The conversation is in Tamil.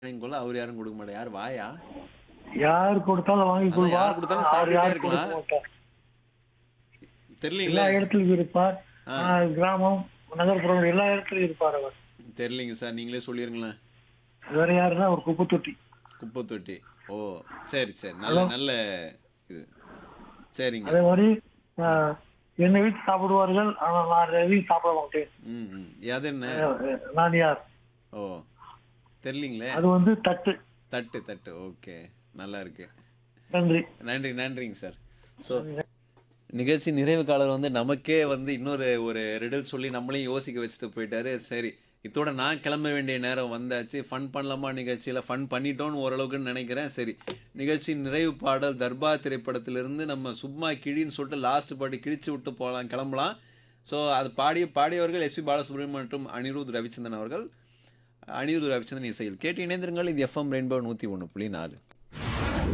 வாங்கிக்கொள்ள அவர் யாரும் கொடுக்க மாட்டார் யார் வாயா யார் கொடுத்தாலும் வாங்கி அதான் கொடுப்பா யார் கொடுத்தாலும் அவர் சாப்பிட்டுட்டே யார் இருக்கலாம். கொடுக்க மாட்டார் எல்லா தெரியலீங்களே இடத்துலயும் இருப்பார் ஆ. ஆ, கிராமம் நகர்ப்புறம் எல்லா இடத்துலயும் இருப்பார் அவர் தெரியலீங்க சார் நீங்களே சொல்லிருங்களேன் வேற யாருன்னா ஒரு குப்பை தொட்டி குப்பை தொட்டி ஓ சரி சரி நல்ல நல்ல இது சரிங்க அதே மாதிரி ஆ, என்னை வீட்டு சாப்பிடுவார்கள் ஆனால் நான் எதையும் சாப்பிட மாட்டேன் ம் ம் அது என்ன அஹ், நான் யார் ஓ தெரியலீங்களே அது வந்து தட்டு தட்டு தட்டு ஓகே நல்லா இருக்கு நன்றி நன்றி நன்றிங்க சார் ஸோ நிகழ்ச்சி நிறைவு காலர் வந்து நமக்கே வந்து இன்னொரு ஒரு ரிடல் சொல்லி நம்மளையும் யோசிக்க வச்சுட்டு போயிட்டாரு சரி இதோட நான் கிளம்ப வேண்டிய நேரம் வந்தாச்சு ஃபன் பண்ணலாமா நிகழ்ச்சியில் ஃபன் பண்ணிட்டோன்னு ஓரளவுக்குன்னு நினைக்கிறேன் சரி நிகழ்ச்சி நிறைவு பாடல் தர்பார் திரைப்படத்திலிருந்து நம்ம சும்மா கிழின்னு சொல்லிட்டு லாஸ்ட் பாடி கிழிச்சு விட்டு போகலாம் கிளம்பலாம் ஸோ அது பாடிய பாடியவர்கள் எஸ்பி பாலசுப்ரமணியம் மற்றும் அனிருத் ரவிச்சந்திரன் அவர்கள் அனிருத் ரவிச்சந்திரன் இசையில் கேட்டு இணைந்திருங்கள் இது எஃப்எம் ரெயின்போ நூற்றி ஒன்று புள்ளி நாலு